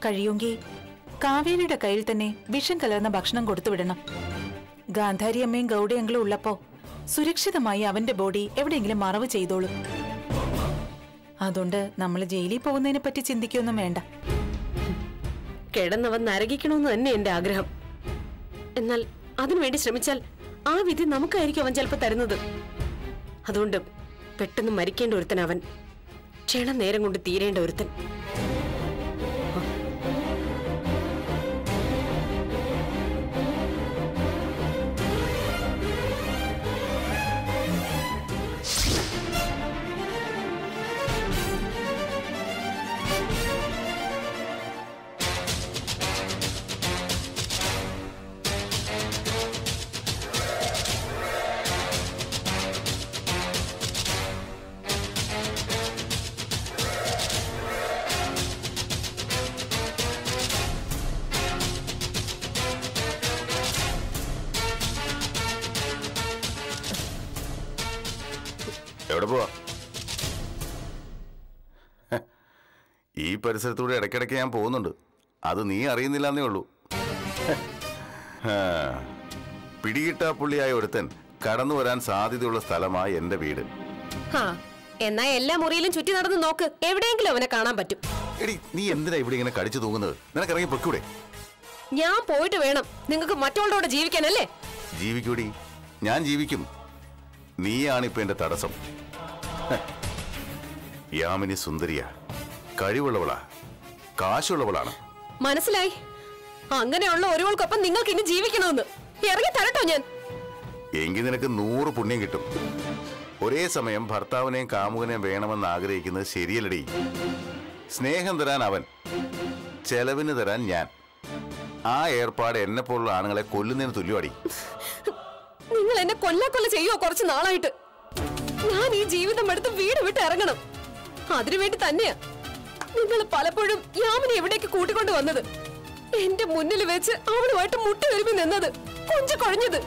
കഴിയുമെങ്കിൽ കാവേരിയുടെ കയ്യിൽ തന്നെ വിഷം കലർന്ന ഭക്ഷണം കൊടുത്തുവിടണം ഗാന്ധാരി അമ്മയും ഗൗഡയങ്ങളും ഉള്ളപ്പോ സുരക്ഷിതമായി അവന്റെ ബോഡി എവിടെയെങ്കിലും മറവ് ചെയ്തോളും അതുകൊണ്ട് നമ്മൾ ജയിലിൽ പോകുന്നതിനെ പറ്റി ചിന്തിക്കൊന്നും വേണ്ട കിടന്നവൻ നരകിക്കണമെന്ന് തന്നെ എന്റെ ആഗ്രഹം എന്നാൽ അതിനുവേണ്ടി ശ്രമിച്ചാൽ ആ വിധി നമുക്കായിരിക്കും അവൻ ചിലപ്പോൾ തരുന്നത് അതുകൊണ്ട് പെട്ടെന്ന് മരിക്കേണ്ട ഒരുത്തൻ അവൻ ക്ഷണം നേരം കൊണ്ട് തീരേണ്ട ഒരുത്തൻ എവിടെ പോവാ ഹ, ഈ പരിസരത്തൂടെ ഇടയ്ക്കിടയ്ക്ക് ഞാൻ പോകുന്നുണ്ട് അത് നീ അറിയുന്നില്ലെന്നേ ഉള്ളൂ ഹ, പിടികിട്ടാ പുള്ളിയായ ഒരുത്തൻ കടന്നു വരാൻ സാധ്യതയുള്ള സ്ഥലമായി എന്റെ വീട് ഹാ എന്നാ എല്ലാ മുറിയിലും ചുറ്റി നടന്ന് നോക്ക് എവിടെയെങ്കിലും അവനെ കാണാൻ പറ്റും എടി നീ എന്തിനാ ഇവിടെ ഇങ്ങനെ കടിച്ചു തൂങ്ങുന്നത് നിനക്ക് ഇറങ്ങി പൊക്കൂടെ ഞാൻ പോയിട്ട് വേണം നിങ്ങൾക്ക് മറ്റുള്ളവരുടെ കൂടെ ജീവിക്കാനല്ലേ ജീവിക്കൂടി ഞാൻ ജീവിക്കും നീയാണിപ്പോ എന്റെ തടസ്സം ഹ. യാമിനി സുന്ദരിയ കഴിവുള്ളവളാ കാശുള്ളവളാണ് മനസ്സിലായി അങ്ങനെയുള്ള ഒരുവൾക്കൊപ്പം നിങ്ങൾക്ക് ഇനി ജീവിക്കണമെന്ന് ഇറങ്ങി തരട്ടോ ഞാൻ എങ്കിൽ നിനക്ക് നൂറ് പുണ്യം കിട്ടും ഒരേ സമയം ഭർത്താവിനെയും കാമുകനെയും വേണമെന്ന് ആഗ്രഹിക്കുന്നത് ശരിയല്ലടി സ്നേഹം തരാൻ അവൻ ചെലവിന് തരാൻ ഞാൻ ആ ഏർപ്പാട് എന്നെ പോലുള്ള ആണുങ്ങളെ കൊല്ലുന്നതിന് തുല്യമാടി നിങ്ങൾ എന്നെ കൊല്ല കൊല്ല ചെയ്യോ കുറച്ച് നാളായിട്ട് ഞാൻ ഈ ജീവിതം എടുത്ത് വീട് വിട്ട് ഇറങ്ങണം അതിനുവേണ്ടി തന്നെയാ നിങ്ങൾ പലപ്പോഴും യാമിനെ എവിടേക്ക് കൂട്ടിക്കൊണ്ട് വന്നത് എന്റെ മുന്നിൽ വെച്ച് അവളുമായിട്ട് മുട്ടി ഒരുമി നിന്നത് കൊഞ്ചു കുഴഞ്ഞത്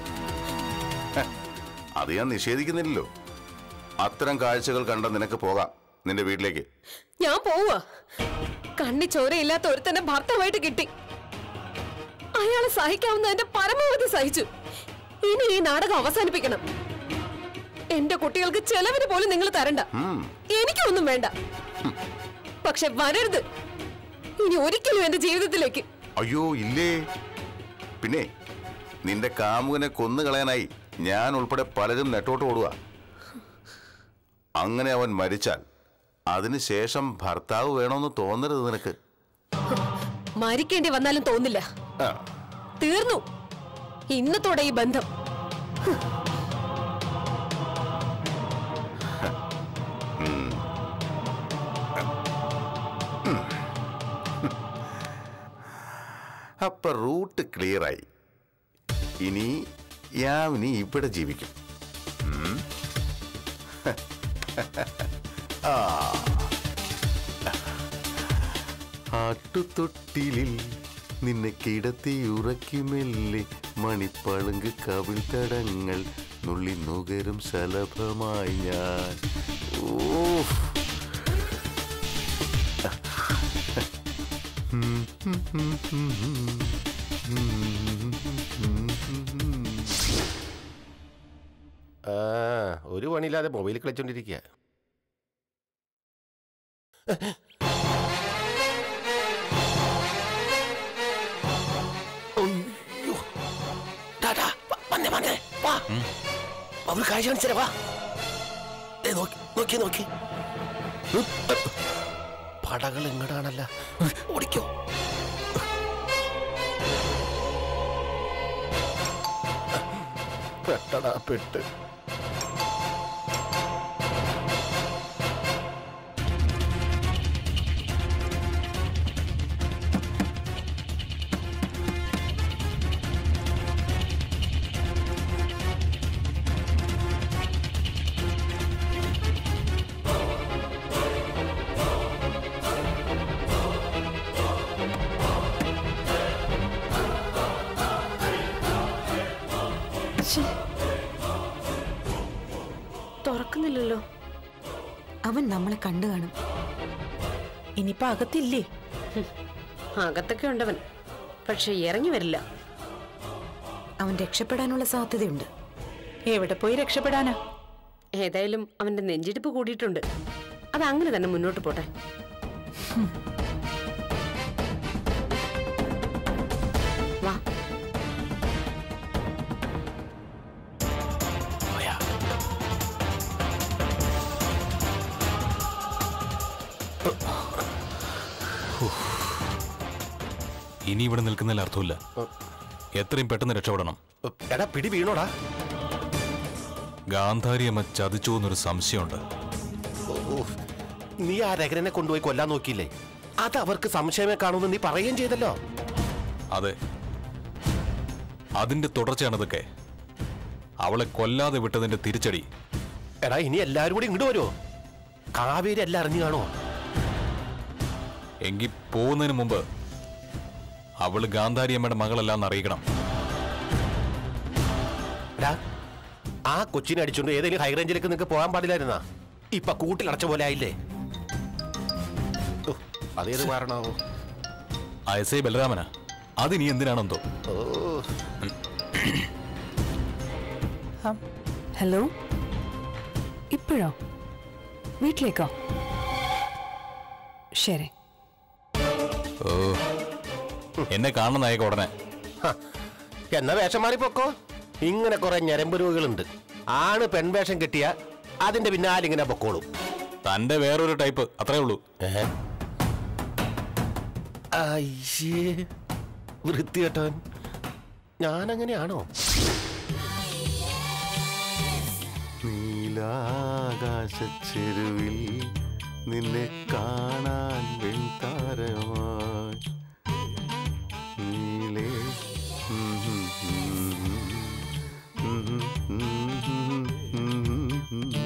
അത് ഞാൻ നിഷേധിക്കുന്നില്ലല്ലോ അത്തരം കാഴ്ചകൾ കണ്ട നിനക്ക് പോകാം നിന്റെ വീട്ടിലേക്ക് ഞാൻ പോവാ കണ്ണി ചോരയില്ലാത്ത ഒരുത്തന്നെ ഭർത്താവായിട്ട് കിട്ടി അയാളെ സഹിക്കാവുന്ന എന്റെ പരമാവധി സഹിച്ചു ഇനി ഈ നാടകം അവസാനിപ്പിക്കണം എന്റെ കുട്ടികൾക്ക് ചെലവിന് പോലും നിങ്ങൾ തരണ്ട ഉം. എനിക്കൊന്നും വേണ്ട പക്ഷെ വരരുത് ഇനി ഒരിക്കലും എന്റെ ജീവിതത്തിലേക്ക് അയ്യോ ഇല്ലേ പിന്നെ നിന്റെ കാമുകനെ കൊന്നുകളയാനായി ഞാൻ ഉൾപ്പെടെ പലരും നെട്ടോട്ട് ഓടുക അങ്ങനെ അവൻ മരിച്ചാൽ അതിനുശേഷം ഭർത്താവ് വേണമെന്ന് തോന്നരുത് നിനക്ക് മരിക്കേണ്ടി വന്നാലും തോന്നില്ല ആ, തീർന്നു ഇന്നത്തോടെ ഈ ബന്ധം അപ്പൊ റൂട്ട് ക്ലിയറായി ഇനി യാവിനി ഇവിടെ ജീവിക്കും ഉം. ആ. ആട്ടുതൊട്ടിലിൽ നിന്നെ കിടത്തി ഉറക്കിമെല്ലെ മണിപ്പളുങ്ക് കവിൾ തടങ്ങൾ നുള്ളി നുകരും ശലഭമായി ഞാൻ ഓ ആ ഒരു പണിയില്ലാതെ മൊബൈൽ കളിച്ചോണ്ടിരിക്കുക വന്നേ വന്നേ വാ അവർ കാഴ്ച കാണിച്ചേ വാ ദേ, നോക്കി നോക്കി നോക്കി ഉം, അ, പടകൾ എങ്ങടാണല്ല ഓടിക്കോ പെട്ടടാ പെട്ട് തുറക്കുന്നില്ലല്ലോ അവൻ നമ്മളെ കണ്ടു കാണും ഇനിയിപ്പോ അകത്തില്ലേ അകത്തൊക്കെ ഉണ്ടവൻ പക്ഷെ ഇറങ്ങി വരില്ല അവൻ രക്ഷപ്പെടാനുള്ള സാധ്യതയുണ്ട് എവിടെ പോയി രക്ഷപ്പെടാനാ ഏതായാലും അവന്റെ നെഞ്ചിടിപ്പ് കൂടിയിട്ടുണ്ട് അത് അങ്ങനെ തന്നെ മുന്നോട്ട് പോട്ടെ വാ പോയാ ഇനി ഇവിടെ നിൽക്കുന്നതിൽ അർത്ഥമില്ല എത്രയും പെട്ടെന്ന് രക്ഷപ്പെടണം എടാ പിടി വീണോടാ ഗാന്ധാരിയമ്മ ചതിച്ചു എന്നൊരു സംശയമുണ്ട് ഓ, നീ ആ രകരനെ കൊണ്ടുപോയി കൊല്ലാൻ നോക്കിയില്ലേ അത് അവർക്ക് സംശയമേ കാണുമെന്ന് നീ പറയുകയും ചെയ്തല്ലോ അതെ അതിന്റെ തുടർച്ചയാണിതൊക്കെ അവളെ കൊല്ലാതെ വിട്ടതിന്റെ തിരിച്ചടി എടാ ഇനി എല്ലാവരും കൂടി ഇങ്ങോട്ട് വരുമോ കാവേരി എല്ലാം അറിഞ്ഞു കാണോ എങ്കിൽ പോകുന്നതിന് മുമ്പ് അവള് ഗാന്ധാരിയമ്മയുടെ മകളല്ലാന്ന് അറിയിക്കണം എടാ ആ കൊച്ചിനെ അടിച്ചുകൊണ്ട് ഏതെങ്കിലും ഹൈറേഞ്ചിലേക്ക് നിങ്ങൾക്ക് പോകാൻ പാടില്ലായിരുന്നാ ഇപ്പൊ കൂട്ടിലടച്ച പോലെ ആയില്ലേ ഓ, അതേത് മാറണാവോ ആ എസ് ഐ ബലരാമനാ അതിനി എന്തിനാണെന്തോ ഓ ഹലോ ഇപ്പോഴോ വീട്ടിലേക്കോ ശരി ഓ എന്നെ കാണുന്നതായേക്ക ഉടനെ ഹ, എന്നാ വേഷം മാറി പൊക്കോ ഇങ്ങനെ കുറെ ഞരമ്പ് രോഗികളുണ്ട് ആണ് പെൺവേഷം കെട്ടിയ അതിന്റെ പിന്നാലെ ഇങ്ങനെ പൊക്കോളും തന്റെ വേറൊരു ടൈപ്പ് അത്രേ ഉള്ളൂ ഏ? അയ്യേ വൃത്തികെട്ടവൻ ഞാനങ്ങനെയാണോ നീലാകാശച്ചെരുവിൽ നിന്നെ കാണാൻ വെൺതാരമായി നീലേ ഉം ഉം ഉം ഉം ഉം ഉം ഉം ഉം.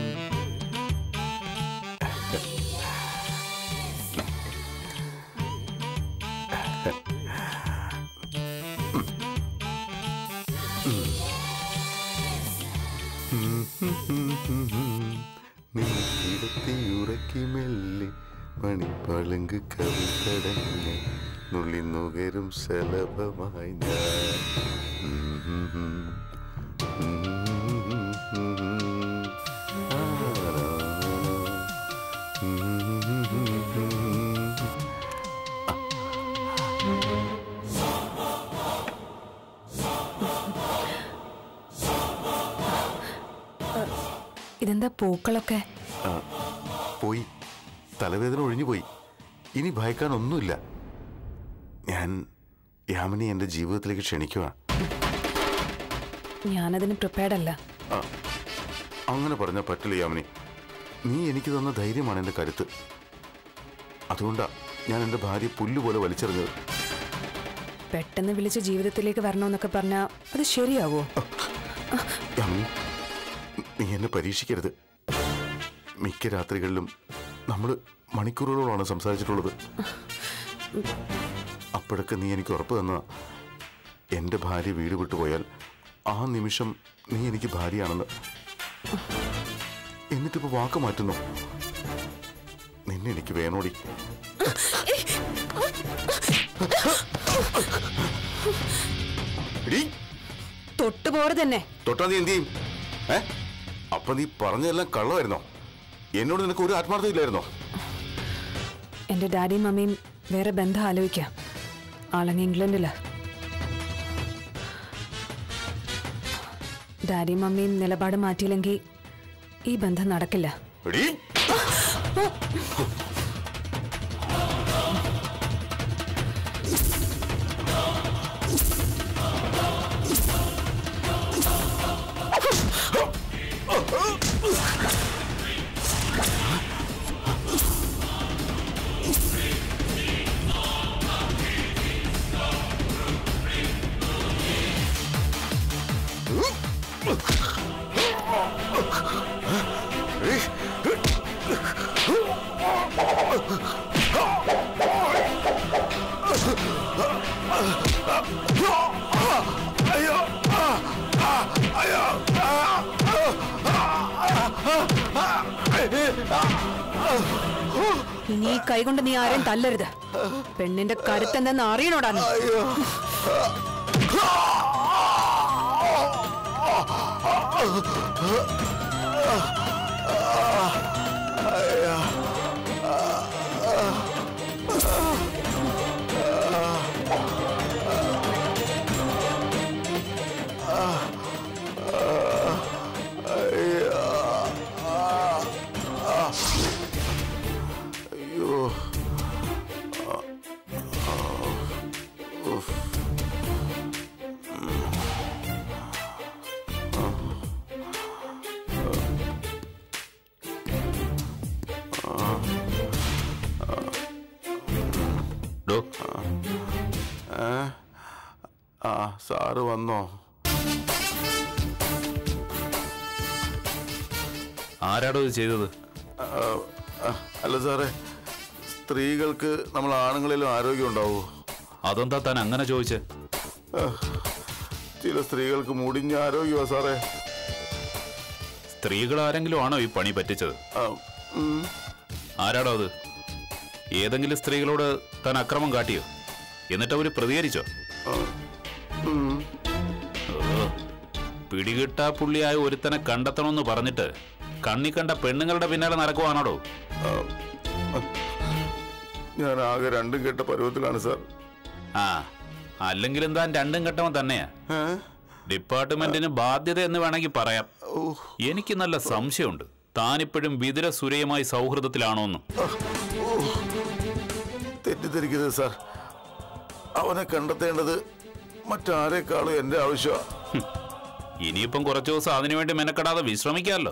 കിടത്തിയുറക്കി മെല്ലെ മണിപ്പളുങ്ക് കവിതടങ്ങ നുള്ളി നുകരും ശലഭമായി ഞാൻ ഉം ഉം ഉം. ഉം ഉം ഉം. ആരാ. ഉം ഉം ഉം ഉം. ഇതെന്താ പൂക്കളൊക്കെ ആ, പോയി തലവേദന ഒഴിഞ്ഞു പോയി ഇനി ഭയക്കാൻ ഒന്നുമില്ല ഞാൻ യാമിനി എൻ്റെ ജീവിതത്തിലേക്ക് ക്ഷണിക്കുക ഞാനതിന് പ്രിപ്പയർഡ് അല്ല അങ്ങനെ പറഞ്ഞാൽ പറ്റില്ല യാമിനി നീ എനിക്ക് തന്ന ധൈര്യമാണ് എൻ്റെ കരുത്ത് അതുകൊണ്ടാ ഞാൻ എൻ്റെ ഭാര്യ പുല്ലുപോലെ വലിച്ചെറിഞ്ഞത് പെട്ടെന്ന് വിളിച്ച് ജീവിതത്തിലേക്ക് വരണമെന്നൊക്കെ പറഞ്ഞാൽ അത് ശരിയാവോ യാമിനി നീ എന്നെ പരീക്ഷിക്കരുത് മിക്ക രാത്രികളിലും നമ്മൾ മണിക്കൂറുകളോളാണ് സംസാരിച്ചിട്ടുള്ളത് അപ്പോഴൊക്കെ നീ എനിക്ക് ഉറപ്പ് തന്ന എൻ്റെ ഭാര്യ വീട് വിട്ടുപോയാൽ ആ നിമിഷം നീ എനിക്ക് ഭാര്യയാണെന്ന് എന്നിട്ടിപ്പോ വാക്ക് മാറ്റുന്നു നിന്നെ എനിക്ക് വേണോടി എടീ, തൊട്ടുപോറ് തന്നെ തൊട്ടാ നീ എന്ത് ചെയ്യും ഏ അപ്പൊ നീ പറഞ്ഞതെല്ലാം കള്ളമായിരുന്നോ എന്നോട് നിനക്ക് ഒരു ആത്മാർത്ഥം ഇല്ലായിരുന്നോ എൻ്റെ ഡാഡിയും മമ്മിയും വേറെ ബന്ധം ആലോചിക്കാം ആളങ്ങ് ഇംഗ്ലണ്ടിലാ ഡാഡിയും മമ്മിയും നിലപാട് മാറ്റിയില്ലെങ്കിൽ ഈ ബന്ധം നടക്കില്ല എടീ ഇനി ഈ കൈകൊണ്ട് നീ ആരെയും തല്ലരുത് പെണ്ണിന്റെ കരുത്തെന്തെന്ന് അറിയണോടാ നീ അയ്യോ ഡോ ആ സാറ് വന്നോ ആരാടോ ഇത് ചെയ്തത് ആ, ആ, അല്ല സാറേ സ്ത്രീകൾക്ക് നമ്മൾ ആണുങ്ങളിലും ആരോഗ്യം ഉണ്ടാവോ അതെന്താ താൻ അങ്ങനെ ചോദിച്ചേ ചില സ്ത്രീകൾക്ക് മുടിഞ്ഞ ആരോഗ്യമാ സാറേ സ്ത്രീകൾ ആരെങ്കിലും ആണോ ഈ പണി പറ്റിച്ചത് ആ, ഉം. ആരാടോ അത് ഏതെങ്കിലും സ്ത്രീകളോട് താൻ അക്രമം കാട്ടിയോ എന്നിട്ട് അവര് പ്രതികരിച്ചോ ഉം. ഓ, പിടികിട്ടാ പുള്ളിയായ ഒരുത്തനെ കണ്ടെത്തണമെന്ന് പറഞ്ഞിട്ട് കണ്ണി കണ്ട പെണ്ണുങ്ങളുടെ പിന്നാലെ നടക്കുവാണോടോ ഞാൻ ആകെ രണ്ടും കെട്ട പരുവത്തിലാണ് സാർ ആ അല്ലെങ്കിലും താൻ രണ്ടും ഘട്ടം തന്നെയാ ഏ? ഡിപ്പാർട്ട്മെന്റിന് ബാധ്യത എന്ന് വേണമെങ്കിൽ പറയാം ഓ, എനിക്ക് നല്ല സംശയമുണ്ട് താനിപ്പോഴും വിതുര സുരയുമായി സൗഹൃദത്തിലാണോന്നും തെറ്റിദ്ധരിക്കരുത് സാർ അവനെ കണ്ടെത്തേണ്ടത് മറ്റാരെക്കാളും എന്റെ ആവശ്യമാണ് ഹും. ഇനിയിപ്പം കുറച്ചു ദിവസം അതിനുവേണ്ടി മെനക്കെടാതെ വിശ്രമിക്കാമല്ലോ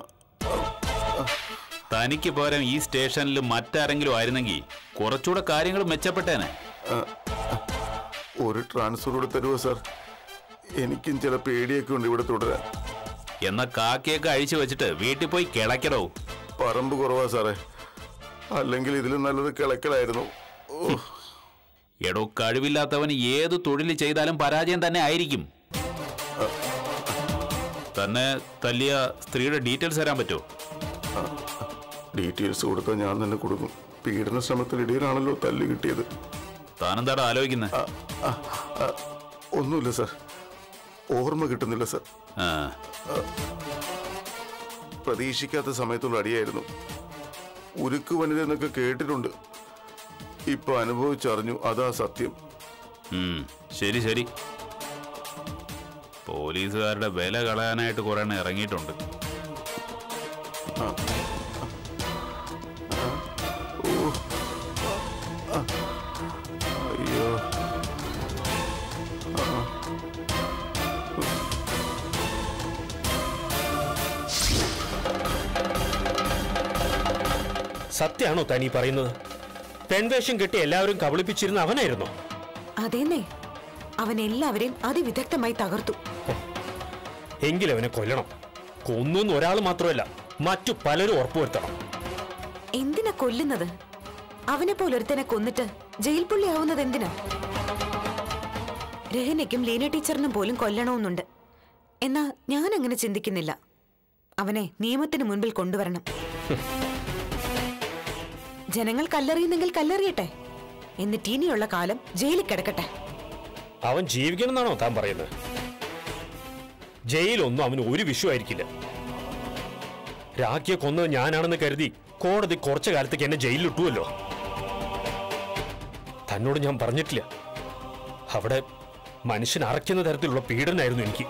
തനിക്ക് പകരം ഈ സ്റ്റേഷനിൽ മറ്റാരെങ്കിലും ആയിരുന്നെങ്കിൽ കുറച്ചുകൂടെ കാര്യങ്ങൾ മെച്ചപ്പെട്ടേനെ ഒരു ട്രാൻസ്ഫർ കൂടെ തരുമോ സാർ എനിക്കും ചില പേടിയൊക്കെ ഉണ്ട് ഇവിടെ തുടരാൻ എന്ന കാക്കയൊക്കെ അഴിച്ചു വെച്ചിട്ട് വീട്ടിൽ പോയി കിളക്കടോ പറമ്പ് കുറവാ സാറേ അല്ലെങ്കിൽ ഇതിലും നല്ലത് കിളക്കലായിരുന്നു ഓ, എടോ കഴിവില്ലാത്തവന് ഏത് തൊഴിൽ ചെയ്താലും പരാജയം തന്നെ ആയിരിക്കും തന്നെ തല്ലിയ സ്ത്രീയുടെ ഡീറ്റെയിൽസ് തരാൻ പറ്റുമോ ഡീറ്റെയിൽസ് കൊടുത്താൽ ഞാൻ തന്നെ കൊടുക്കും പീഡന ശ്രമത്തിനിടയിലാണല്ലോ തല്ല് കിട്ടിയത് താനെന്താടാ ആലോചിക്കുന്നത് ആ, ആ, ഒന്നുമില്ല സാർ ഓർമ്മ കിട്ടുന്നില്ല സാർ ആ പ്രതീക്ഷിക്കാത്ത സമയത്തുള്ള അടിയായിരുന്നു ഉരുക്ക് വനിത എന്നൊക്കെ കേട്ടിട്ടുണ്ട് ഇപ്പൊ അനുഭവിച്ചറിഞ്ഞു അതാ സത്യം ഉം, ശരി ശരി പോലീസുകാരുടെ വില കളയാനായിട്ട് കുറെ എണ്ണം ഇറങ്ങിയിട്ടുണ്ട് അയ്യോ സത്യാണോ തനി പറയുന്നത് പെൺവേഷം കെട്ടി എല്ലാവരും കബളിപ്പിച്ചിരുന്ന അവനായിരുന്നോ അതേന്നേ അവൻ എല്ലാവരെയും അതിവിദഗ്ധമായി തകർത്തു എങ്കിലവനെ കൊല്ലണം കൊന്നൂന്ന് ഒരാൾ മാത്രമല്ല മറ്റു പലരും ഉറപ്പുവരുത്തണം എന്തിനാ കൊല്ലുന്നത് അവനെ പോലൊരുത്തനെ കൊന്നിട്ട് ജയിൽ പുള്ളിയാവുന്നത് എന്തിനാ രഹനയ്ക്കും ലീന ടീച്ചറിനും പോലും കൊല്ലണമെന്നുണ്ട് എന്നാ ഞാൻ അങ്ങനെ ചിന്തിക്കുന്നില്ല അവനെ നിയമത്തിന് മുൻപിൽ കൊണ്ടുവരണം ജനങ്ങൾ കല്ലെറിയുന്നെങ്കിൽ കല്ലെറിയട്ടെ എന്നിട്ട് ഇനിയുള്ള കാലം ജയിലിൽ കിടക്കട്ടെ അവൻ ജീവിക്കണമെന്നാണോ താൻ പറയുന്നത് ജയിലൊന്നും അവന് ഒരു വിഷയമായിരിക്കില്ല രാഖിയെ കൊന്നത് ഞാനാണെന്ന് കരുതി കോടതി കുറച്ചു കാലത്തേക്ക് എന്നെ ജയിലിലിട്ടുവല്ലോ തന്നോട് ഞാൻ പറഞ്ഞിട്ടില്ല അവിടെ മനുഷ്യൻ അറയ്ക്കുന്ന തരത്തിലുള്ള പീഡനായിരുന്നു എനിക്ക്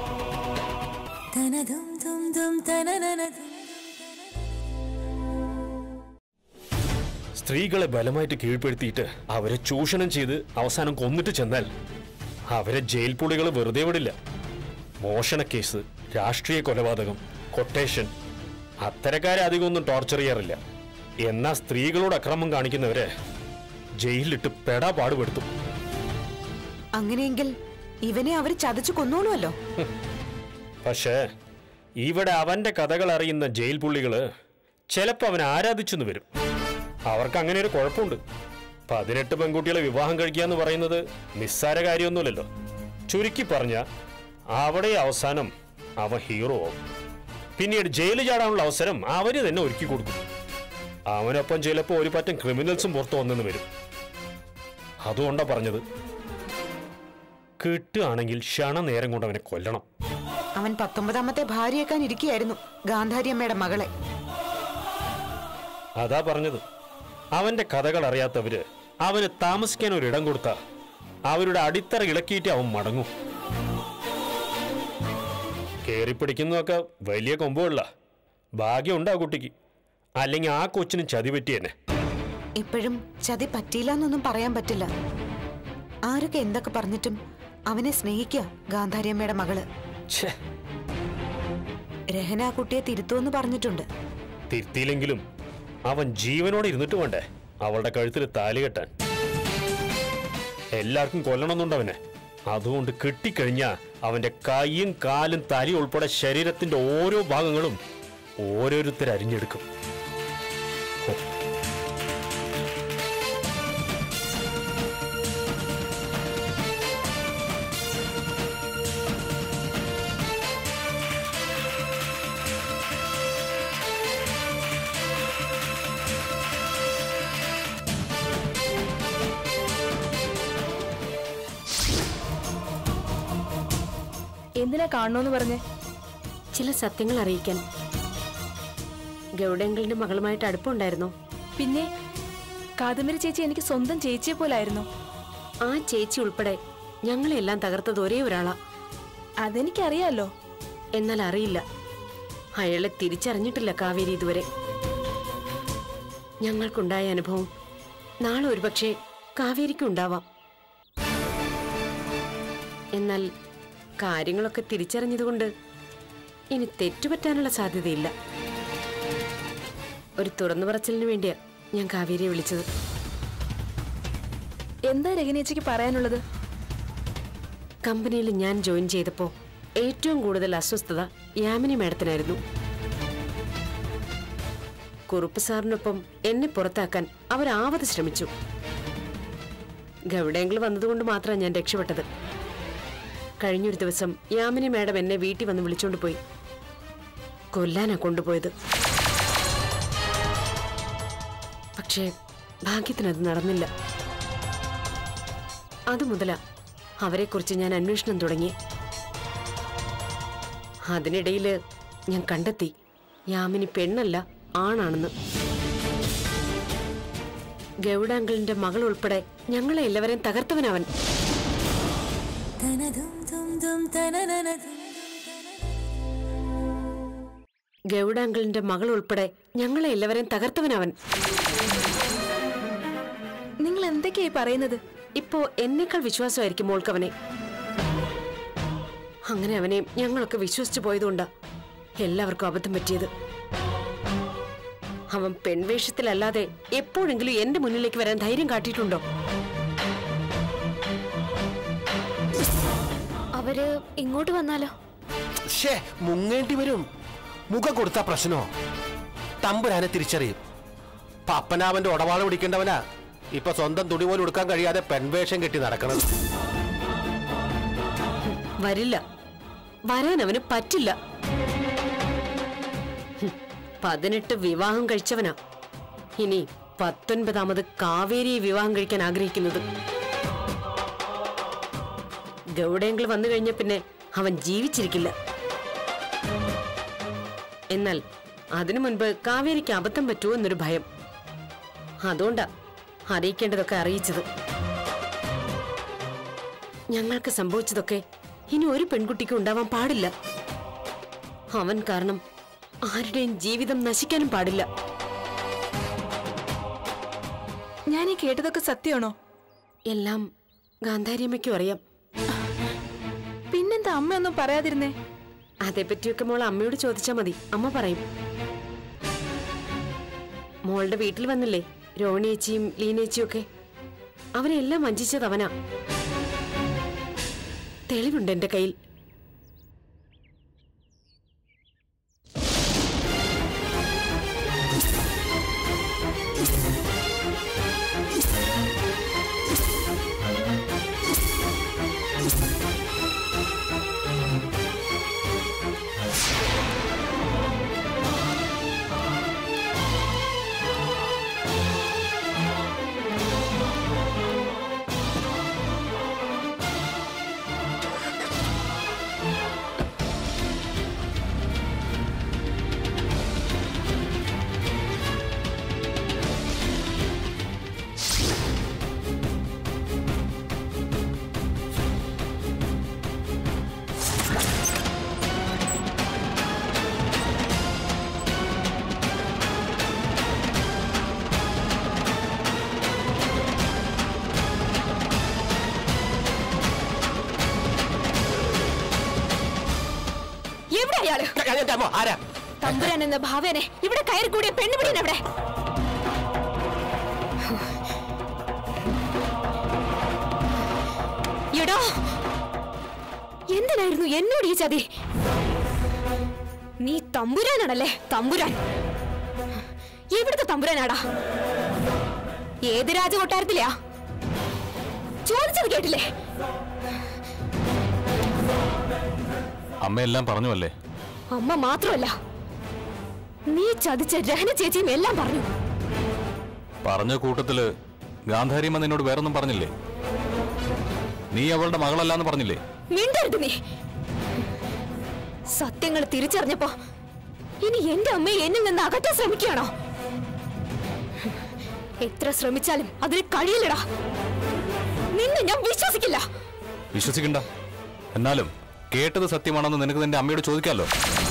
സ്ത്രീകളെ ബലമായിട്ട് കീഴ്പ്പെടുത്തിയിട്ട് അവരെ ചൂഷണം ചെയ്ത് അവസാനം കൊന്നിട്ട് ചെന്നാൽ അവരെ ജയിൽ പുള്ളികൾ വെറുതെ വിടില്ല മോഷണ കേസ് രാഷ്ട്രീയ കൊലപാതകം കൊട്ടേഷൻ അത്തരക്കാരെ അധികമൊന്നും ടോർച്ചർ ചെയ്യാറില്ല എന്നാൽ സ്ത്രീകളോട് അക്രമം കാണിക്കുന്നവരെ ജയിലിലിട്ട് പെടാ പാടുപെടുത്തും അങ്ങനെയെങ്കിൽ ഇവനെ അവർ ചതച്ചു കൊന്നോളുമല്ലോ പക്ഷേ ഇവിടെ അവന്റെ കഥകൾ അറിയുന്ന ജയിൽ പുള്ളികള് ചിലപ്പോൾ അവൻ ആരാധിച്ചെന്ന് വരും അവർക്ക് അങ്ങനെ ഒരു കുഴപ്പമുണ്ട് പതിനെട്ട് പെൺകുട്ടികളെ വിവാഹം കഴിക്കുക എന്ന് പറയുന്നത് നിസ്സാര കാര്യമൊന്നുമില്ലല്ലോ ചുരുക്കി പറഞ്ഞ അവിടെ അവസാനം അവൻ ഹീറോ ആവും പിന്നീട് ജയിലിൽ ചാടാനുള്ള അവസരം അവര് തന്നെ ഒരുക്കി കൊടുക്കും അവനൊപ്പം ചിലപ്പോൾ ഒരു പറ്റം ക്രിമിനൽസും പുറത്തു വന്നെന്ന് വരും അതുകൊണ്ടാ പറഞ്ഞത് കിട്ടുകയാണെങ്കിൽ ക്ഷണനേരം കൊണ്ട് അവനെ കൊല്ലണം അവൻ പത്തൊമ്പതാമത്തെ ഭാര്യയേക്കാൻ ഇരിക്കുകയായിരുന്നു ഗാന്ധാരി അമ്മയുടെ മകളെ അതാ പറഞ്ഞത് അവന്റെ കഥകൾ അറിയാത്തവര് അവന് താമസിക്കാൻ ഒരു ഇടം കൊടുത്ത അവരുടെ അടിത്തറ ഇളക്കിയിട്ട് അവൻ മടങ്ങും കേറിപ്പിടിക്കുന്നതൊക്കെ വലിയ കൊമ്പുകളില്ല ഭാഗ്യമുണ്ട് ആ കുട്ടിക്ക് അല്ലെങ്കിൽ ആ കൊച്ചിന് ചതി പറ്റിയെന്നെ ഇപ്പോഴും ചതി പറ്റിയില്ല എന്നൊന്നും പറയാൻ പറ്റില്ല ആരൊക്കെ എന്തൊക്കെ പറഞ്ഞിട്ടും അവനെ സ്നേഹിക്കുക ഗാന്ധാരി അമ്മയുടെ മകള് ഛേ രഹന ആ കുട്ടിയെ തിരുത്തുമെന്ന് പറഞ്ഞിട്ടുണ്ട് തിരുത്തിയില്ലെങ്കിലും അവൻ ജീവനോടെ ഇരുന്നിട്ട് വേണ്ടേ അവളുടെ കഴുത്തിൽ താലി കെട്ടാൻ എല്ലാവർക്കും കൊല്ലണമെന്നുണ്ടവനെ അതുകൊണ്ട് കിട്ടിക്കഴിഞ്ഞാ അവന്റെ കൈയും കാലും തലി ഉൾപ്പെടെ ശരീരത്തിന്റെ ഓരോ ഭാഗങ്ങളും ഓരോരുത്തർ അരിഞ്ഞെടുക്കും ഹോ. എന്തിനാ കാണണോന്ന് പറഞ്ഞേ ചില സത്യങ്ങൾ അറിയിക്കാൻ ഗൗഡങ്കിളിന്റെ മകളുമായിട്ട് അടുപ്പമുണ്ടായിരുന്നോ പിന്നെ കാദംബരി ചേച്ചി എനിക്ക് സ്വന്തം ചേച്ചിയെ പോലായിരുന്നു ആ ചേച്ചി ഉൾപ്പെടെ ഞങ്ങളെല്ലാം തകർത്തത് ഒരേ ഒരാളാ അതെനിക്കറിയാലോ എന്നാൽ അറിയില്ല അയാളെ തിരിച്ചറിഞ്ഞിട്ടില്ല കാവേരി ഇതുവരെ ഞങ്ങൾക്കുണ്ടായ അനുഭവം നാളെ ഒരുപക്ഷെ കാവേരിക്കും ഉണ്ടാവാം എന്നാൽ കാര്യങ്ങളൊക്കെ തിരിച്ചറിഞ്ഞതുകൊണ്ട് ഇനി തെറ്റുപറ്റാനുള്ള സാധ്യതയില്ല ഒരു തുറന്നു പറച്ചിലിന് വേണ്ടിയാ ഞാൻ കാവേരിയെ വിളിച്ചത് എന്താ രജനേച്ചിക്ക് പറയാനുള്ളത് കമ്പനിയിൽ ഞാൻ ജോയിൻ ചെയ്തപ്പോൾ ഏറ്റവും കൂടുതൽ അസ്വസ്ഥത യാമിനി മാഡത്തിനായിരുന്നു കുറുപ്പ് സാറിനൊപ്പം എന്നെ പുറത്താക്കാൻ അവരാവത് ശ്രമിച്ചു ഗൗഡേങ്കിൾ വന്നതുകൊണ്ട് മാത്രമാണ് ഞാൻ രക്ഷപ്പെട്ടത് കഴിഞ്ഞൊരു ദിവസം യാമിനി മാഡം എന്നെ വീട്ടിൽ വന്ന് വിളിച്ചോണ്ട് പോയി കൊല്ലാനാ കൊണ്ടുപോയത് പക്ഷേ ഭാഗ്യത്തിനത് നടന്നില്ല അത് മുതലാ അവരെക്കുറിച്ച് ഞാൻ അന്വേഷണം തുടങ്ങി അതിനിടയിൽ ഞാൻ കണ്ടെത്തി യാമിനി പെണ്ണല്ല ആണാണെന്ന് ഗൗഡാങ്കിളിന്റെ മകൾ ഉൾപ്പെടെ ഞങ്ങളെ എല്ലാവരെയും തകർത്തവനവൻ ഗൗഡാങ്കിളിന്റെ മകൾ ഉൾപ്പെടെ ഞങ്ങളെ എല്ലാവരെയും തകർത്തവനവൻ നിങ്ങൾ എന്തൊക്കെയായി പറയുന്നത് ഇപ്പോ എന്നേക്കാൾ വിശ്വാസമായിരിക്കും മോൾക്കവനെ അങ്ങനെ അവനെ ഞങ്ങളൊക്കെ വിശ്വസിച്ചു പോയതുകൊണ്ടാ എല്ലാവർക്കും അബദ്ധം പറ്റിയത് അവൻ പെൺവേഷത്തിലല്ലാതെ എപ്പോഴെങ്കിലും എന്റെ മുന്നിലേക്ക് വരാൻ ധൈര്യം കാട്ടിയിട്ടുണ്ടോ അവര് ഇങ്ങോട്ട് വന്നാലോ ഷേ മുങ്ങേണ്ടി വരും മുഖം കൊടുത്ത പ്രശ്നോ തമ്പുരാനെ തിരിച്ചറിയും പപ്പനാവന്റെ ഉടവാള് പിടിക്കേണ്ടവനാ ഇപ്പൊ സ്വന്തം തുണി പോലും എടുക്കാൻ കഴിയാതെ പെൺവേഷം കെട്ടി നടക്കണം വരില്ല വരാൻ അവന് പറ്റില്ല ഹും, പതിനെട്ട് വിവാഹം കഴിച്ചവനാ ഇനി പത്തൊൻപതാമത് കാവേരിയെ വിവാഹം കഴിക്കാൻ ആഗ്രഹിക്കുന്നത് ഗൗഡേങ്കിൾ വന്നു കഴിഞ്ഞ പിന്നെ അവൻ ജീവിച്ചിരിക്കില്ല എന്നാൽ അതിനു മുൻപ് കാവേരിക്ക് അബദ്ധം പറ്റുമോ എന്നൊരു ഭയം അതുകൊണ്ടാ അറിയിക്കേണ്ടതൊക്കെ അറിയിച്ചത് ഞങ്ങൾക്ക് സംഭവിച്ചതൊക്കെ ഇനി ഒരു പെൺകുട്ടിക്കും ഉണ്ടാവാൻ പാടില്ല അവൻ കാരണം ആരുടെയും ജീവിതം നശിക്കാനും പാടില്ല ഞാൻ ഈ കേട്ടതൊക്കെ സത്യമാണോ എല്ലാം ഗാന്ധാരിയമ്മയ്ക്കും അറിയാം പിന്നെന്താ അമ്മയൊന്നും പറയാതിരുന്നേ അതേപ്പറ്റിയൊക്കെ മോൾ അമ്മയോട് ചോദിച്ചാൽ മതി അമ്മ പറയും മോളുടെ വീട്ടിൽ വന്നില്ലേ രോണിയേച്ചിയും ലീനേച്ചിയും ഒക്കെ അവരെല്ലാം വഞ്ചിച്ചത് അവനാ തെളിവുണ്ട് എന്റെ കയ്യിൽ അയാള് എന്റെ അമ്മ ആരാ തമ്പുരാൻ എന്ന ഭാവേനെ ഇവിടെ കയറി കൂടിയ പെണ്ണുപിടിയൻ അവിടെ എടോ എന്തിനായിരുന്നു എന്നോട് ഈ ചതി നീ തമ്പുരാനാണല്ലേ തമ്പുരാൻ എവിടുത്തെ തമ്പുരാനാടാ ഏത് രാജകൊട്ടാരത്തിലെയാ ചോദിച്ചത് കേട്ടില്ലേ അമ്മയെല്ലാം പറഞ്ഞു അല്ലേ അമ്മ മാത്രമല്ല നീ ചതിച്ച രഹന ചേച്ചിയും എല്ലാം പറഞ്ഞു പറഞ്ഞ കൂട്ടത്തില് ഗാന്ധാരിയമ്മ നിന്നോട് വേറൊന്നും പറഞ്ഞില്ലേ നീ അവളുടെ മകളല്ലാന്ന് പറഞ്ഞില്ലേ മിണ്ടരുത് നീ സത്യങ്ങൾ തിരിച്ചറിഞ്ഞപ്പോ ഇനി എന്റെ അമ്മയെ എന്നിൽ നിന്ന് അകറ്റാൻ ശ്രമിക്കുകയാണോ എത്ര ശ്രമിച്ചാലും അതിന് കഴിയില്ലടാ നിന്നെ ഞാൻ വിശ്വസിക്കില്ല വിശ്വസിക്കണ്ട എന്നാലും കേട്ടത് സത്യമാണെന്ന് നിനക്ക് നിന്റെ അമ്മയോട് ചോദിക്കാമല്ലോ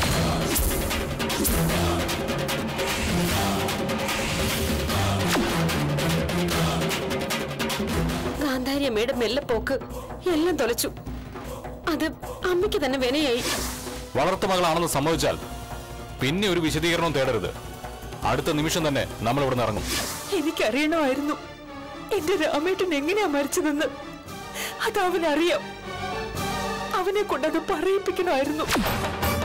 ഗാന്ധാരി അമ്മയുടെ മെല്ലെപ്പോക്ക് എല്ലാം തൊലച്ചു അത് അമ്മയ്ക്ക് തന്നെ വിനയായി വളർത്തു മകളാണെന്ന് സംഭവിച്ചാൽ പിന്നെ ഒരു വിശദീകരണവും തേടരുത് അടുത്ത നിമിഷം തന്നെ നമ്മൾ ഇവിടെ ഇറങ്ങും എനിക്കറിയണമായിരുന്നു എന്റെ രാമേട്ടൻ എങ്ങനെയാ മരിച്ചതെന്ന് അത് അവനറിയാം അവനെ കൊണ്ടത് പറയിപ്പിക്കണമായിരുന്നു